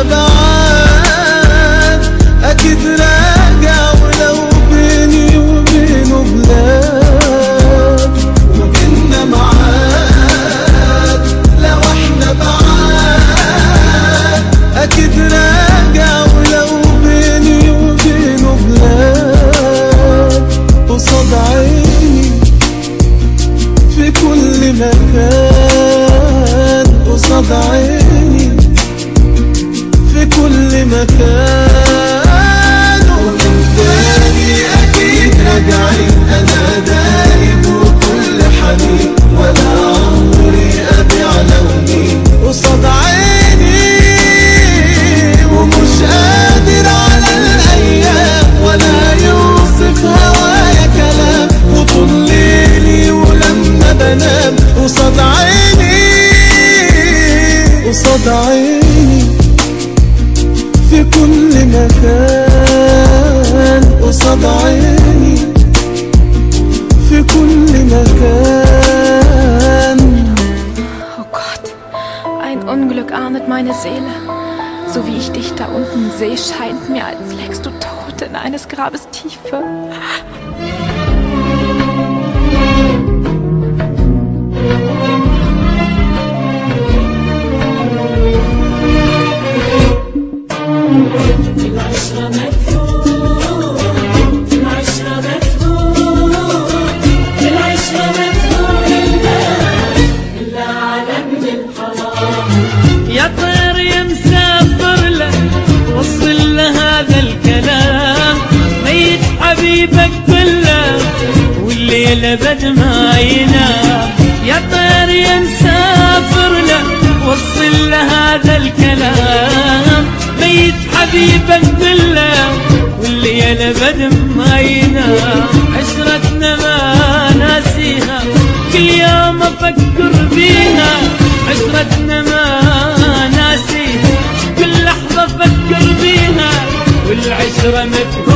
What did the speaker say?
بعاد اكيد راجع ولو بيني وبينه بلاد وبيننا معاد لو احنا بعاد اكيد راجع ولو بيني وبينه بلاد قصاد عيني في كل مكان قصاد عيني في كل مكان ومن تاني أكيد راجعين أنا دايب وكل حنين ولا عمري أبيع لوني قصاد عيني ومش قادر على الأيام ولا يوصف هوايا كلام وطول ليلي ولما بنام قصاد عيني قصاد عيني في كل مكان قصاد عيني في كل مكان Oh Gott, ein Unglück ahndet meine Seele. So wie ich dich da unten sehe, scheint mir, als lägst du tot in eines Grabes Tiefe. العشرة مدفون العشرة مدفون العشرة مدفون إلا على ابن الحرام يا طير يا مسافر له وصل له هذا الكلام ميت حبيبك كله والليلة بد ما ينام يا طير يا مسافر له وصل له هذا الكلام ميت حبيبك كله والليلة بد ما ينام عشرتنا ما ناسيها كل يوم افكر فيها عشرتنا ما ناسيها كل لحظة افكر فيها والعشرة متكون